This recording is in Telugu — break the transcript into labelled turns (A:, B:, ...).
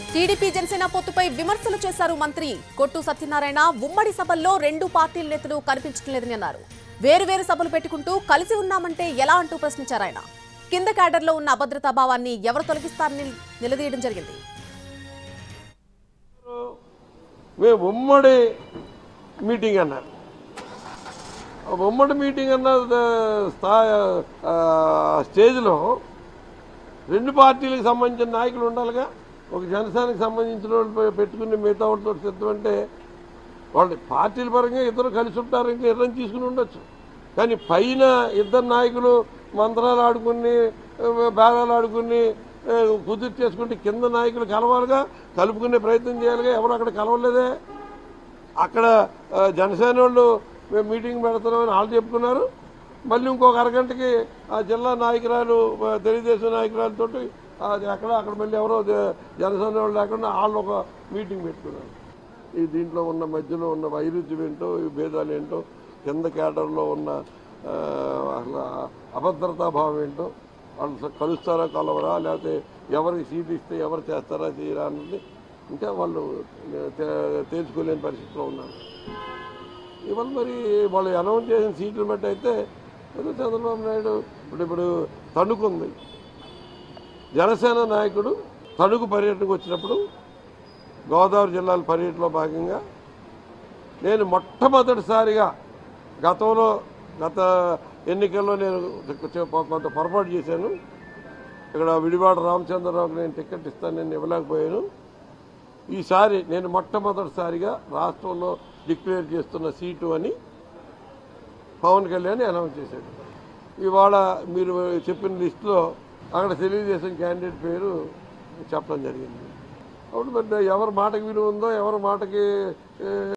A: టీడీపీ జనసేన పొత్తుపై విమర్శలు చేశారు మంత్రి కొట్టు సత్యనారాయణ ఉమ్మడి సభల్లో రెండు పార్టీల నేతలు కనిపించడం లేదని అన్నారు వేరువేరు సభలు పెట్టుకుంటూ కలిసి ఉన్నామంటే ఎలా అంటూ ప్రశ్నించారు ఆయన కింద క్యాడర్లో ఉన్న అభద్రతా భావాన్ని ఎవరు తొలగిస్తారని నిలదీయడం జరిగింది
B: మేము ఉమ్మడి మీటింగ్ అన్నారు ఆ ఉమ్మడి మీటింగ్ అన్న స్థాయి ఆ, స్టేజ్లో రెండు పార్టీలకు సంబంధించిన నాయకులు ఉండాలిగా ఒక జనసేనకి సంబంధించిన వాళ్ళు పె- పెట్టుకుని మిగతా వాళ్ళతో సిద్ధం అంటే వాళ్ళు పార్టీల పరంగా ఇద్దరు కలిసి ఉంటారు ఇంకా నిర్ణయం తీసుకుని ఉండొచ్చు కానీ పైన ఇద్దరు నాయకులు మంత్రాలు ఆడుకుని ఆ, బేరాలు ఆడుకుని ఆ, కుదిరి చేసుకుంటే కింద నాయకులు కలవాలిగా కలుపుకునే ప్రయత్నం చేయాలిగా ఎవరు అక్కడ కలవలేదే అక్కడ ఆ, జనసేన వాళ్ళు మేము మీటింగ్ పెడుతున్నామని వాళ్ళు చెప్పుకున్నారు మళ్ళీ ఇంకొక అరగంటకి ఆ జిల్లా నాయకురాలు ఆ, తెలుగుదేశం నాయకురాలతో అది అక్కడ అక్కడ మళ్ళీ ఎవరో జ- జనసేన వాళ్ళు లేకుండా వాళ్ళు ఒక మీటింగ్ పెట్టుకున్నారు ఈ దీంట్లో ఉన్న మధ్యలో ఉన్న వైరుధ్యం ఏంటో ఈ భేదాలు ఏంటో కింద కేటర్లో ఉన్న ఆ, అసలు అభద్రతా భావం ఏంటో వాళ్ళు అసలు కలుస్తారా కలవరా లేకపోతే ఎవరికి సీట్ ఇస్తే ఎవరు చేస్తారా చేయరా అన్నది ఇంకా వాళ్ళు తే- తేల్చుకోలేని పరిస్థితిలో ఉన్నారు ఇవాళ మరి వాళ్ళు అనౌన్స్ చేసిన సీట్లను బట్టి అయితే ఏదో చంద్రబాబు నాయుడు ఇప్పుడు ఇప్పుడు తణుకుంది జనసేన నాయకుడు తణుకు పర్యటనకు వచ్చినప్పుడు గోదావరి జిల్లాల పర్యటనలో భాగంగా నేను మొట్టమొదటిసారిగా గతంలో గత ఎన్నికల్లో నేను కొంత పొరపాటు చేశాను ఇక్కడ విడివాడ రామచంద్రరావుకి నేను టికెట్ ఇస్తాను నేను ఇవ్వలేకపోయాను ఈసారి నేను మొట్టమొదటిసారిగా రాష్ట్రంలో డిక్లేర్ చేస్తున్న సీటు అని పవన్ కళ్యాణ్ అనౌన్స్ చేశాడు ఇవాళ మీరు చెప్పిన లిస్టులో అక్కడ తెలుగుదేశం క్యాండిడేట్ పేరు చెప్పడం జరిగింది అప్పుడు మరి ఎవరి మాటకి విలువ ఉందో ఎవరి మాటకి ఏ,